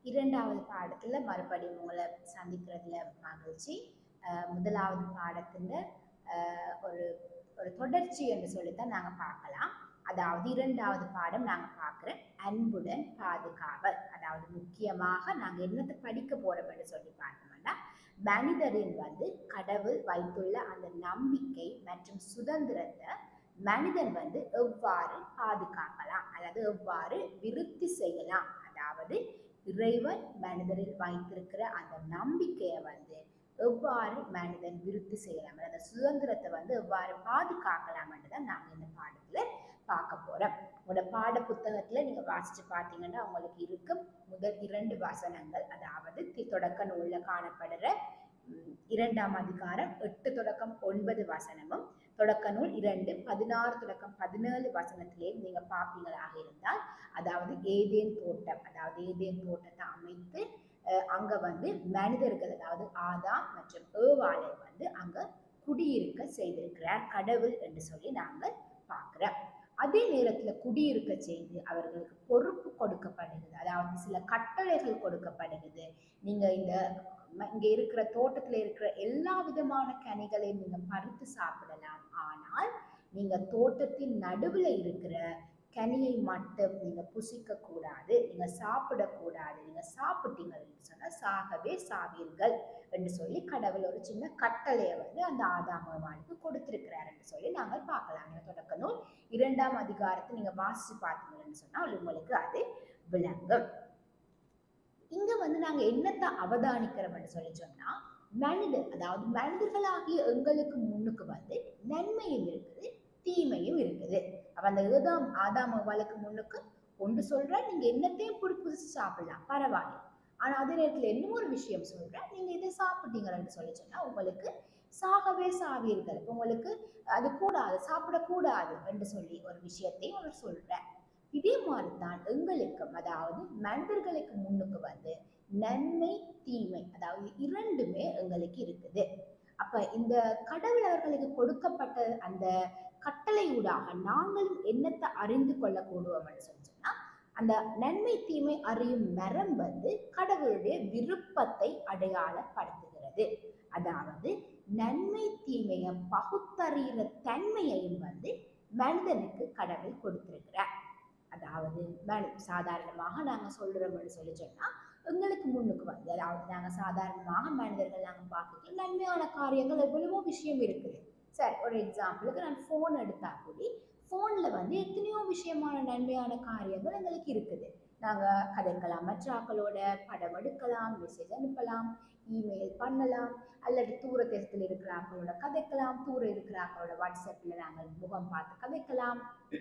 இரண்டாவது பாடத்துல மறுபடியும் உங்களை சந்திக்கிறதுல மகிழ்ச்சி அஹ் முதலாவது பாடத்துல அஹ் ஒரு ஒரு தொடர்ச்சி என்று சொல்லித்தான் நாங்க பார்க்கலாம் அதாவது இரண்டாவது பாடம் நாங்க பார்க்குற அன்புடன் பாதுகாவல் அதாவது முக்கியமாக நாங்க என்னத்தை படிக்க போறோம் என்று சொல்லி பார்த்தோம்னா மனிதரின் வந்து கடவுள் வைத்துள்ள அந்த நம்பிக்கை மற்றும் சுதந்திரத்தை மனிதன் வந்து எவ்வாறு பாதுகாக்கலாம் அதாவது எவ்வாறு விருத்தி செய்யலாம் அதாவது இறைவன் மனிதரில் வைத்திருக்கிற அந்த நம்பிக்கையை வந்து எவ்வாறு மனிதன் விருத்தி செய்யலாம் அந்த சுதந்திரத்தை வந்து எவ்வாறு பாதுகாக்கலாம் தான் நாங்கள் இந்த பாடத்துல பார்க்க போறோம் உங்களோட பாட புத்தகத்துல நீங்க வாசிச்சு பார்த்தீங்கன்னா உங்களுக்கு இருக்கும் முதல் இரண்டு வசனங்கள் அதாவது தி- தொடக்க நூல்ல காணப்படுற ம், இரண்டாம் அதிகாரம் எட்டு தொடக்கம் ஒன்பது வசனமும் தொடக்க நூல் இரண்டு பதினாறு தொடக்கம் பதினேழு வசனத்திலேயும் நீங்க பார்ப்பீங்களாக இருந்தால் அதாவது ஏதேன் தோட்டம் அதாவது ஏதேன் தோட்டத்தை அமைத்து அஹ், அங்க வந்து மனிதர்கள் அதாவது ஆதாம் மற்றும் ஏவாளை வந்து அங்க குடியிருக்க செய்திருக்கிறார் கடவுள் என்று சொல்லி நாங்கள் பார்க்கிறோம் அதே நேரத்துல குடியிருக்க செய்து அவர்களுக்கு பொறுப்பு கொடுக்கப்படுகிறது அதாவது சில கட்டளைகள் கொடுக்கப்படுகிறது நீங்க இந்த ம- இங்க இருக்கிற தோட்டத்துல இருக்கிற எல்லா விதமான கனிகளையும் நீங்க பறித்து சாப்பிடலாம் ஆனால் நீங்க தோட்டத்தின் நடுவுல இருக்கிற கனியை மட்டும் நீங்க புசிக்க கூடாது நீங்க சாப்பிடக்கூடாது நீங்க சாப்பிட்டீங்கன்னு சொன்னா சாகவே சாவீர்கள் என்று சொல்லி கடவுள் ஒரு சின்ன கட்டளையை வந்து அந்த ஆதாமவானுக்கு கொடுத்திருக்கிறார் என்று சொல்லி நாங்கள் பார்க்கலாம் நீங்க தொடக்க நூல் இரண்டாம் அதிகாரத்தை நீங்க வாசிச்சு பார்த்தீங்கன்னு சொன்னா உங்களுக்கு அது விளங்கும் இங்க வந்து நாங்க என்னத்தை அவதானிக்கிறோம்னு சொல்லி சொன்னா மனிதர் அதாவது மனிதர்களாகிய எங்களுக்கு முன்னுக்கு வந்து நன்மையும் இருக்குது தீமையும் இருக்குது அப்ப அந்த ஏதாம் ஆதாம் அவளுக்கு முன்னுக்கு ஒன்று சொல்ற நீங்க என்னத்தையும் புடி புதுசு சாப்பிடலாம் பரவாயில்ல ஆனா அதே நேரத்துல இன்னும் ஒரு விஷயம் சொல்றேன் நீங்க இதை சாப்பிட்டீங்கன்னு சொல்லி சொன்னா உங்களுக்கு சாகவே சாவீர்கள் இப்ப உங்களுக்கு அது கூடாது சாப்பிடக்கூடாது என்று சொல்லி ஒரு விஷயத்தையும் அவர் சொல்றார் இதே மாதிரி தான் எங்களுக்கும் அதாவது மனிதர்களுக்கு முன்னுக்கு வந்து நன்மை தீமை அதாவது இரண்டுமே எங்களுக்கு இருக்குது அப்ப இந்த கடவுள் அவர்களுக்கு கொடுக்கப்பட்ட அந்த கட்டளையூடாக நாங்களும் என்னத்தை அறிந்து கொள்ளக்கூடுவோம்னு சொல்லி சொன்னா அந்த நன்மை தீமை அறியும் மரம் வந்து கடவுளுடைய விருப்பத்தை அடையாளப்படுத்துகிறது அதாவது நன்மை தீமையை பகுத்தறிகிற தன்மையையும் வந்து மனிதனுக்கு கடவுள் கொடுத்திருக்கிறார் அதாவது மனு- சாதாரணமாக நாங்க சொல்றோம்னு சொல்லி சொன்னா எங்களுக்கு முன்னுக்கு வந்து அதாவது நாங்க சாதாரணமாக மனிதர்கள் நாங்க பார்க்கல நன்மையான காரியங்கள் எவ்வளவோ விஷயம் இருக்குது சரி ஒரு எக்ஸாம்பிளுக்கு நான் ஃபோன் எடுத்தா கூடி ஃபோன்ல வந்து எத்தனையோ விஷயமான நன்மையான காரியங்கள் எங்களுக்கு இருக்குது நாங்க கதைக்கலாம் மற்ற ஆக்களோட படம் எடுக்கலாம் மெசேஜ் அனுப்பலாம் இமெயில் பண்ணலாம் அல்லது தூர தேசத்தில் இருக்கிற ஆக்களோட கதைக்கலாம் தூர இருக்கிற ஆக்களோட வாட்ஸ்அப்ல நாங்கள் முகம் பார்த்து கதைக்கலாம்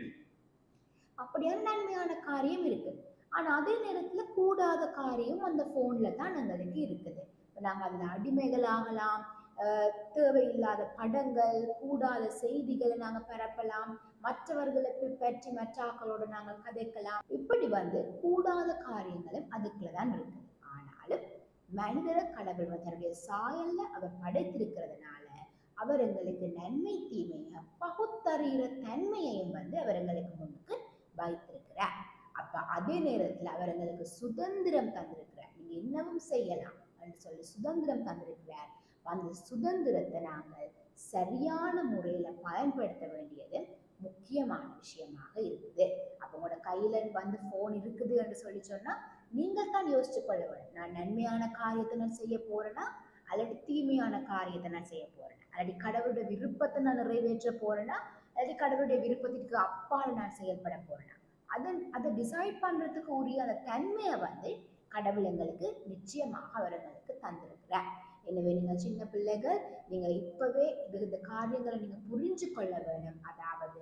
அப்படியான நன்மையான காரியம் இருக்குது ஆனா அதே நேரத்துல கூடாத காரியம் அந்த போன்ல தான் எங்களுக்கு இருக்குது இப்ப நாங்க அதுல அடிமைகள் ஆகலாம் அஹ் தேவையில்லாத படங்கள் கூடாத செய்திகளை நாங்க பரப்பலாம் மற்றவர்களை பி- பற்றி மற்ற ஆக்களோட நாங்கள் கதைக்கலாம் இப்படி வந்து கூடாத காரியங்களும் அதுக்குள்ளதான் இருக்குது ஆனாலும் மனிதர கடவுள் வந்து தன்னுடைய சாயல்ல அவர் படைத்திருக்கிறதுனால அவர் எங்களுக்கு நன்மை தீமையை பகுத்தறிகிற தன்மையையும் வந்து அவர் எங்களுக்கு முன்னுக்கு வைத்திருக்கிறார் அப்ப அதே நேரத்துல அவர் எங்களுக்கு சுதந்திரம் தந்திருக்கிறார் நீங்க என்னவும் செய்யலாம் என்று சொல்லி சுதந்திரம் தந்திருக்கிறார் அந்த சுதந்திரத்தை நாங்கள் சரியான முறையில பயன்படுத்த வேண்டியது முக்கியமான விஷயமாக இருக்குது அப்ப உங்களோட கையில வந்து போன் இருக்குது என்று சொல்லி சொன்னா நீங்கள் தான் யோசிச்சு கொள்ள வேண்டும் நான் நன்மையான காரியத்தை நான் செய்ய போறேன்னா அல்லது தீமையான காரியத்தை நான் செய்ய போறேன் அல்லது கடவுளுடைய விருப்பத்தை நான் நிறைவேற்ற போறேன்னா அல்லது கடவுளுடைய விருப்பத்திற்கு அப்பால் நான் செயல்பட போறேனா அதன் அதை டிசைட் பண்றதுக்கு உரிய அந்த தன்மையை வந்து கடவுள் எங்களுக்கு நிச்சயமாக அவர் எங்களுக்கு தந்திருக்கிறார் எனவே நீங்க சின்ன பிள்ளைகள் நீங்க இப்பவே இது இந்த காரியங்களை நீங்க புரிஞ்சு கொள்ள வேணும் அதாவது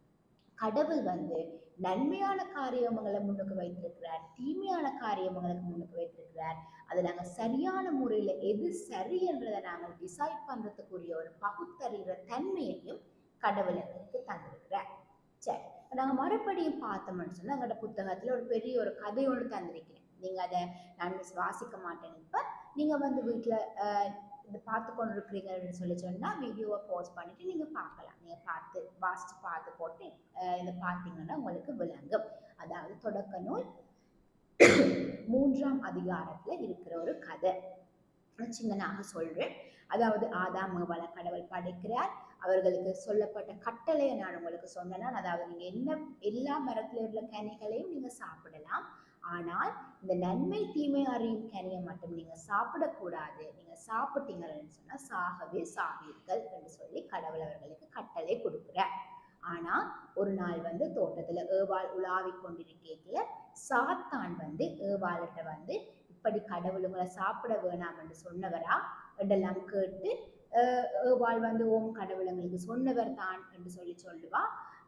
கடவுள் வந்து நன்மையான காரியங்களை முன்னுக்கு வைத்திருக்கிறார் தீமையான காரியங்களுக்கு முன்னுக்கு வைத்திருக்கிறார் அதை நாங்க சரியான முறையில எது சரி என்றதை நாங்கள் டிசைட் பண்றதுக்குரிய ஒரு பகுத்தறிகிற தன்மையையும் கடவுள் எங்களுக்கு தந்திருக்கிறார் சரி இப்ப நாங்க மறுபடியும் பார்த்தோம்னு சொன்னா எங்களோட புத்தகத்துல ஒரு பெரிய ஒரு கதை ஒன்று தந்திருக்கிறேன் நீங்க அதை நான் மிஸ் வாசிக்க மாட்டேன் இப்ப நீங்க வந்து வீட்டுல அஹ், இதை பார்த்து கொண்டு இருக்கிறீங்கன்னு சொல்லி சொன்னா வீடியோவை போஸ்ட் பண்ணிட்டு நீங்க பார்க்கலாம் நீங்க பார்த்து வாசிச்சு பார்த்து போட்டு அஹ், இதை பார்த்தீங்கன்னா உங்களுக்கு விளங்கும் அதாவது தொடக்க நூல் மூன்றாம் அதிகாரத்துல இருக்கிற ஒரு கதை சின்னனாக சொல்றேன் அதாவது ஆதாம் ஏவாளை கடவுள் படைக்கிறார் அவர்களுக்கு சொல்லப்பட்ட கட்டளையை நான் உங்களுக்கு சொன்னேன்னா அதாவது நீங்க என்ன எல்லா மரத்துல உள்ள கனிகளையும் நீங்க சாப்பிடலாம் ஆனால் இந்த நன்மை தீமை அறியும் கனியை மட்டும் நீங்க சாப்பிடக்கூடாது நீங்க சாப்பிட்டீங்கன்னு சொன்னா சாகவே சாவீர்கள் என்று சொல்லி கடவுள் அவர்களுக்கு கட்டளை கொடுக்கிறார் ஆனா ஒரு நாள் வந்து தோட்டத்துல ஏவாள் உலாவி கொண்டிருக்கல சாத்தான் வந்து ஏவாள்கிட்ட வந்து இப்படி கடவுள் உங்களை சாப்பிட வேணாம் என்று சொன்னவரா என்றெல்லாம் கேட்டு அஹ் ஏவாள் வந்து ஓம் கடவுள் எங்களுக்கு சொன்னவர் தான் என்று சொல்லி சொல்லுவா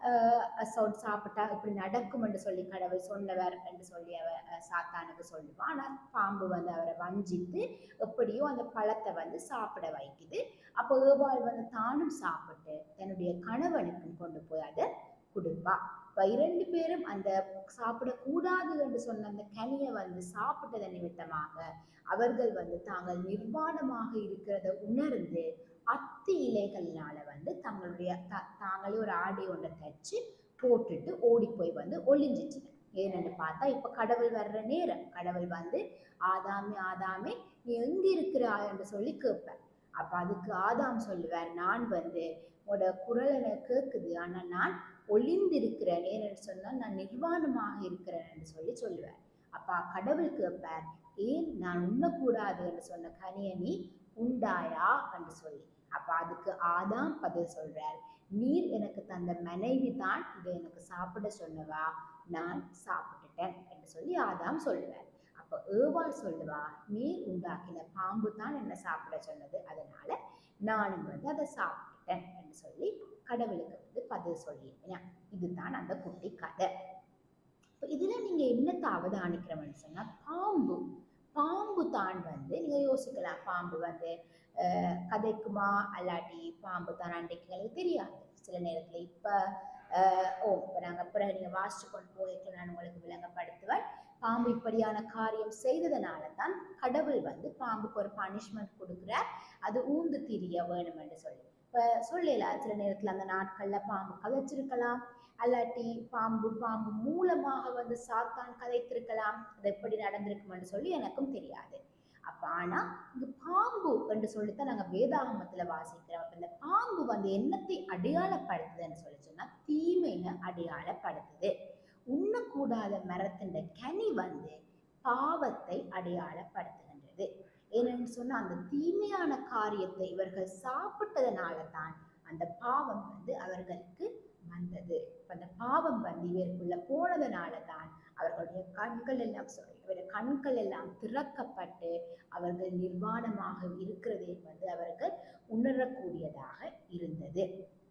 அஹ் சொ- சாப்பிட்டா இப்படி நடக்கும் என்று சொல்லி கடவுள் சொன்னவர் என்று சொல்லி அவ அஹ் சாத்தானுக்கு சொல்லுவா ஆனால் பாம்பு வந்து அவரை வஞ்சித்து எப்படியோ அந்த பழத்தை வந்து சாப்பிட வைக்குது அப்போ ஏவாள் வந்து தானும் சாப்பிட்டு தன்னுடைய கணவனுக்கும் கொண்டு போய் அதை கொடுப்பா இப்ப இரண்டு பேரும் அந்த சாப்பிடக்கூடாது என்று சொன்ன அந்த கனியை வந்து சாப்பிட்டதன் நிமித்தமாக அவர்கள் வந்து தாங்கள் நிர்வாணமாக இருக்கிறத உணர்ந்து அத்தி இலைகளினால வந்து தங்களுடைய த- தாங்களே ஒரு ஆடை ஒன்றை தச்சு போட்டுட்டு ஓடி போய் வந்து ஒளிஞ்சிச்சு ஏன்னு பார்த்தா இப்ப கடவுள் வர்ற நேரம் கடவுள் வந்து ஆதாமே ஆதாமே நீ எங்க இருக்கிறாய் என்று சொல்லி கேட்பார் அப்ப அதுக்கு ஆதாம் சொல்லுவார் நான் வந்து உன்னோட குரல் எனக்கு கேட்குது ஆனா நான் ஒளிந்திருக்கிறேன் ஏன்னு சொன்னா நான் நிர்வாணமாக இருக்கிறேன் என்று சொல்லி சொல்லுவார் அப்பா கடவுள் கேட்பார் ஏன் நான் உண்ணக்கூடாது என்று சொன்ன கனியை நீ உண்டாயா என்று சொல்லி அப்ப அதுக்கு ஆதாம் பதில் சொல்றார் நீர் எனக்கு தந்த மனைவி தான் இதை எனக்கு சாப்பிட சொன்னவா நான் சாப்பிட்டுட்டேன் என்று சொல்லி ஆதாம் சொல்லுவார் அப்ப ஏவாள் சொல்லுவா நீர் உண்டாக்கின பாம்பு தான் என்ன சாப்பிட சொன்னது அதனால நானும் வந்து அதை சாப்பிட்டுட்டேன் என்று சொல்லி கடவுளுக்கு வந்து பதில் சொல்லியிருக்கேன் இதுதான் அந்த குட்டி கதை இப்ப இதுல நீங்க என்னத்தை அவதானிக்கிறோம்னு சொன்னா பாம்பு பாம்பு தான் வந்து நீங்க யோசிக்கலாம் பாம்பு வந்து அஹ், கதைக்குமா அல்லாட்டி பாம்பு தான் அன்றைக்கு எங்களுக்கு தெரியாது சில நேரத்துல இப்ப அஹ், ஓ இப்ப நாங்க பிறகு நீங்க வாசிச்சு கொண்டு போய்க்க நான் உங்களுக்கு விளங்கப்படுத்துவேன் பாம்பு இப்படியான காரியம் செய்ததனால தான் கடவுள் வந்து பாம்புக்கு ஒரு பனிஷ்மெண்ட் கொடுக்குறார் அது ஊந்து திரிய வேணும் என்று சொல்லி இப்ப சொல்லல சில நேரத்துல அந்த நாட்கள்ல பாம்பு கதைச்சிருக்கலாம் அல்லாட்டி பாம்பு பாம்பு மூலமாக வந்து சாத்தான் கதைத்திருக்கலாம் அது எப்படி நடந்திருக்கும்னு சொல்லி எனக்கும் தெரியாது அப்ப ஆனா இந்த பாம்பு என்று சொல்லித்தான் நாங்க வேதாகமத்துல வாசிக்கிறோம் அப்ப இந்த பாம்பு வந்து என்னத்தை அடையாளப்படுத்துதுன்னு சொல்லி சொன்னா தீமையை அடையாளப்படுத்துது உண்ணக்கூடாத மரத்தின் கனி வந்து பாவத்தை அடையாளப்படுத்துகின்றது ஏனென்று சொன்னா அந்த தீமையான காரியத்தை இவர்கள் சாப்பிட்டதனால தான் அந்த பாவம் வந்து அவர்களுக்கு வந்தது இப்ப அந்த பாவம் வந்து இவருக்குள்ள போனதுனால தான் அவர்களுடைய கண்கள் எல்லாம் sorry, அவருடைய கண்கள் எல்லாம் திறக்கப்பட்டு அவர்கள் நிர்வாணமாக இருக்கிறதை வந்து அவர்கள் உணரக்கூடியதாக இருந்தது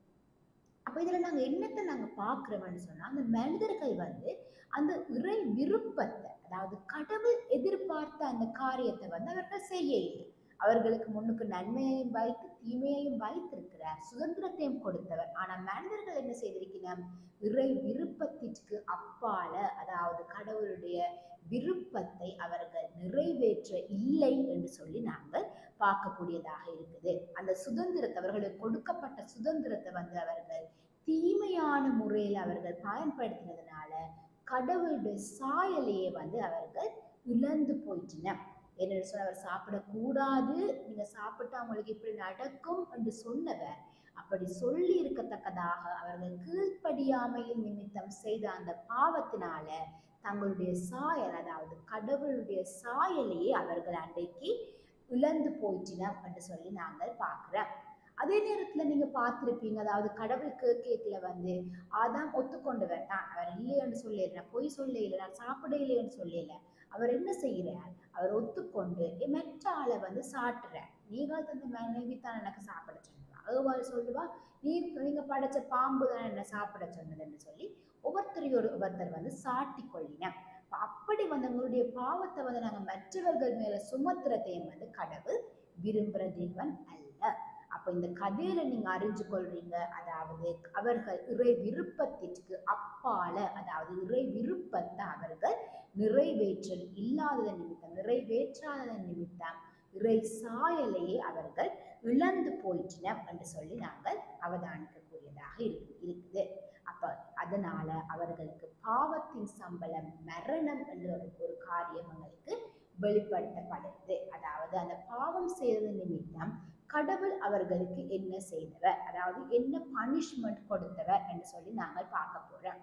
அப்ப இதுல நாங்க என்னத்தை நாங்க பாக்குறோம்னு சொன்னா அந்த மனிதர்கள் வந்து அந்த இறை விருப்பத்தை அதாவது கடவுள் எதிர்பார்த்த அந்த காரியத்தை வந்து அவர்கள் செய்ய இல்லை அவர்களுக்கு முன்னுக்கு நன்மையையும் வைத்து தீமையையும் வைத்திருக்கிறார் சுதந்திரத்தையும் கொடுத்தவர் ஆனா மனிதர்கள் என்ன செய்திருக்கிறார் இறை விருப்பத்திற்கு அப்பால அதாவது கடவுளுடைய விருப்பத்தை அவர்கள் நிறைவேற்ற இல்லை என்று சொல்லி நாங்கள் பார்க்கக்கூடியதாக இருக்குது அந்த சுதந்திரத்தை அவர்களுக்கு கொடுக்கப்பட்ட சுதந்திரத்தை வந்து அவர்கள் தீமையான முறையில் அவர்கள் பயன்படுத்தினதுனால கடவுளுடைய சாயலையே வந்து அவர்கள் இழந்து போயிட்டனர் என்னென்னு சொன்ன அவர் சாப்பிடக்கூடாது நீங்க சாப்பிட்டா உங்களுக்கு இப்படி நடக்கும் என்று சொன்னவர் அப்படி சொல்லி இருக்கத்தக்கதாக அவர்கள் கீழ்ப்படியாமையின் நிமித்தம் செய்த அந்த பாவத்தினால தங்களுடைய சாயல் அதாவது கடவுளுடைய சாயலையே அவர்கள் அன்றைக்கு இழந்து போயிட்டினம் என்று சொல்லி நாங்கள் பார்க்கிறோம் அதே நேரத்துல நீங்க பார்த்திருப்பீங்க அதாவது கடவுளுக்கு கேட்கல வந்து ஆதாம் ஒத்துக்கொண்டவர் தான் அவர் இல்லைன்னு சொல்லிடுறேன் பொய் சொல்ல இல்லை நான் சாப்பிட இல்லைன்னு சொல்லல அவர் என்ன செய்கிறார் அவர் ஒத்துக்கொண்டு மற்ற ஆளை வந்து சாட்டுறார் நீங்கள் தந்த மனைவி தான் எனக்கு சாப்பிட சொன்னவா ஏவாள் சொல்லுவா நீ நீங்க படைச்ச பாம்பு தான் என்ன சாப்பிட சொன்னதுன்னு சொல்லி ஒவ்வொருத்தரையும் ஒரு ஒவ்வொருத்தர் வந்து சாட்டி கொள்ளின அப்ப அப்படி வந்து உங்களுடைய பாவத்தை வந்து நாங்க மற்றவர்கள் மேல சுமத்துறதையும் வந்து கடவுள் விரும்புகிற தேவன் அல்ல அப்ப இந்த கதையில நீங்க அறிஞ்சு கொள்றீங்க அதாவது அவர்கள் இறை விருப்பத்திற்கு அப்பால அதாவது இறை விருப்பத்தை அவர்கள் நிறைவேற்றல் இல்லாததன் நிமித்தம் நிறைவேற்றாததன் நிமித்தம் இறை சாயலையே அவர்கள் இழந்து போயிட்டனர் என்று சொல்லி நாங்கள் அவதானிக்கக்கூடியதாக இருக்கு இருக்குது அப்ப அதனால அவர்களுக்கு பாவத்தின் சம்பளம் மரணம் என்ற ஒரு ஒரு காரியம் எங்களுக்கு வெளிப்படுத்தப்படுது அதாவது அந்த பாவம் செய்தது நிமித்தம் கடவுள் அவர்களுக்கு என்ன செய்தவர் அதாவது என்ன பனிஷ்மெண்ட் கொடுத்தவர் என்று சொல்லி நாங்கள் பார்க்க போறோம்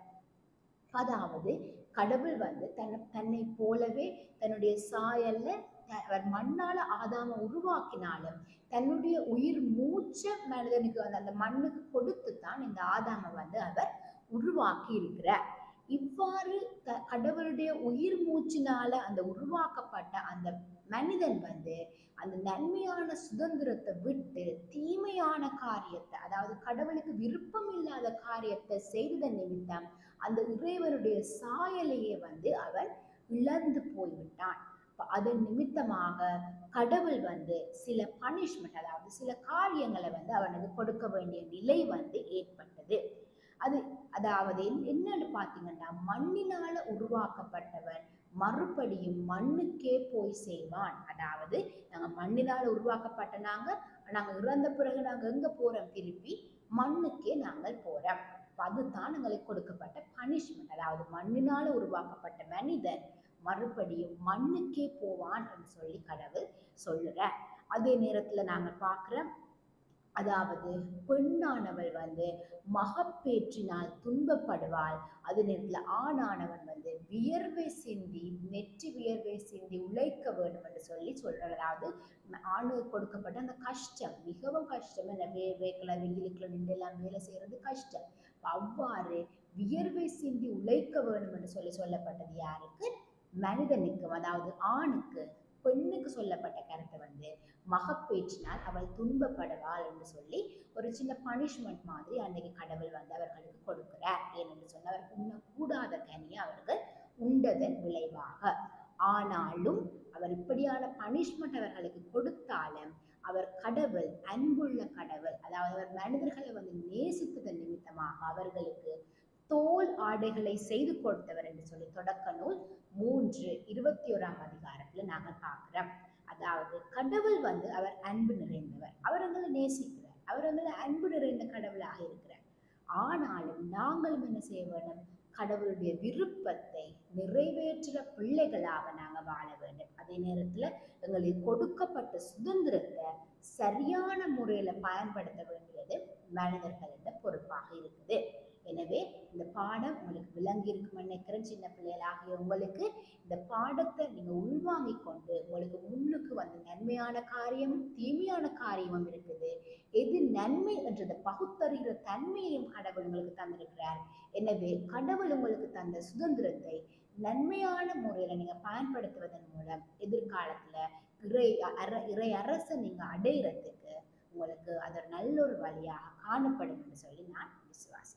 அதாவது கடவுள் வந்து தன்னை தன்னை போலவே தன்னுடைய சாயல்ல த- அவர் மண்ணால ஆதாம உருவாக்கினாலும் தன்னுடைய உயிர் மூச்ச மனிதனுக்கு வந்து அந்த மண்ணுக்கு கொடுத்து தான் இந்த ஆதாம வந்து அவர் உருவாக்கி இருக்கிறார் இவ்வாறு த- கடவுளுடைய உயிர் மூச்சினால அந்த உருவாக்கப்பட்ட அந்த மனிதன் வந்து அந்த நன்மையான சுதந்திரத்தை விட்டு தீமையான காரியத்தை அதாவது கடவுளுக்கு விருப்பம் இல்லாத காரியத்தை செய்ததன் நிமித்தம் அந்த இறைவனுடைய சாயலையே வந்து அவன் இழந்து போய்விட்டான் அப்ப அதன் நிமித்தமாக கடவுள் வந்து சில பனிஷ்மெண்ட் அதாவது சில காரியங்களை வந்து அவனுக்கு கொடுக்க வேண்டிய நிலை வந்து ஏற்பட்டது அது அதாவது என்ன- என்னன்னு பார்த்தீங்கன்னா மண்ணினால உருவாக்கப்பட்டவன் மறுபடியும் மண்ணுக்கே போய் செய்வான் அதாவது நாங்க மண்ணினால உருவாக்கப்பட்ட நாங்க நாங்க இறந்த பிறகு நாங்க எங்க போறோம் திருப்பி மண்ணுக்கே நாங்கள் போறோம் அப்ப அதுதான் எங்களுக்கு கொடுக்கப்பட்ட பனிஷ்மெண்ட் அதாவது மண்ணினால உருவாக்கப்பட்ட மனிதன் மறுபடியும் மண்ணுக்கே போவான் என்று சொல்லி கடவுள் சொல்லுற அதே நேரத்துல நாங்க பார்க்கிறோம் அதாவது பெண்ணானவள் வந்து மகப்பேற்றினால் துன்பப்படுவாள் அதே நேரத்துல ஆணானவன் வந்து வியர்வை சிந்தி நெற்றி வியர்வை சிந்தி உழைக்க வேண்டும் என்று சொல்லி சொல்றார் அதாவது ஆணுக்கு கொடுக்கப்பட்ட அந்த கஷ்டம் மிகவும் கஷ்டம் என்ன வேர்வைக்குள்ள வெயிலுக்குள்ள நின்று எல்லாம் வேலை செய்யறது கஷ்டம் அவ்வாறு வியர்வை சிந்தி உழைக்க வேண்டும் என்று சொல்லி சொல்லப்பட்டது யாருக்கு மனிதனுக்கு அதாவது ஆணுக்கு பெண்ணுக்கு சொல்லப்பட்ட கருத்தை வந்து மகப்பேற்றினால் அவள் துன்பப்படுவாள் என்று சொல்லி ஒரு சின்ன பனிஷ்மெண்ட் மாதிரி அன்னைக்கு கடவுள் வந்து அவர்களுக்கு கொடுக்கிறார் ஏனென்று சொன்ன அவர் உண்ணக்கூடாத கனியை அவர்கள் உண்டதன் விளைவாக ஆனாலும் அவர் இப்படியான பனிஷ்மெண்ட் அவர்களுக்கு கொடுத்தாலும் அவர் கடவுள் அன்புள்ள கடவுள் அதாவது அவர் மனிதர்களை வந்து நேசித்ததன் நிமித்தமாக அவர்களுக்கு தோல் ஆடைகளை செய்து கொடுத்தவர் என்று சொல்லி தொடக்க நூல் மூன்று இருபத்தி ஓராம் அதிகாரத்துல நாங்கள் பார்க்கிறோம் அதாவது கடவுள் வந்து அவர் அன்பு நிறைந்தவர் அவர் எங்களை நேசிக்கிறார் அவர் எங்களை அன்பு நிறைந்த கடவுளாக இருக்கிறார் ஆனாலும் நாங்களும் என்ன செய்ய வேண்டும் கடவுளுடைய விருப்பத்தை நிறைவேற்றுற பிள்ளைகளாக நாங்க வாழ வேண்டும் அதே நேரத்துல எங்களுக்கு கொடுக்கப்பட்ட சுதந்திரத்தை சரியான முறையில பயன்படுத்த வேண்டியது மனிதர்களின் பொறுப்பாக இருக்குது எனவே இந்த பாடம் உங்களுக்கு விளங்கி இருக்கும் நினைக்கிறேன் சின்ன பிள்ளைகளாகிய உங்களுக்கு இந்த பாடத்தை நீங்க உள்வாங்கிக் கொண்டு உங்களுக்கு முன்னுக்கு வந்து நன்மையான காரியமும் தீமையான காரியமும் இருக்குது எது நன்மை என்றதை பகுத்தறிகிற தன்மையையும் கடவுள் உங்களுக்கு தந்திருக்கிறார் எனவே கடவுள் உங்களுக்கு தந்த சுதந்திரத்தை நன்மையான முறையில நீங்க பயன்படுத்துவதன் மூலம் எதிர்காலத்துல இறை அர இறை அரசை நீங்க அடையிறதுக்கு உங்களுக்கு அது ஒரு நல்ல ஒரு வழியாக காணப்படும் என்று சொல்லி நான் விசுவாசிக்கிறேன்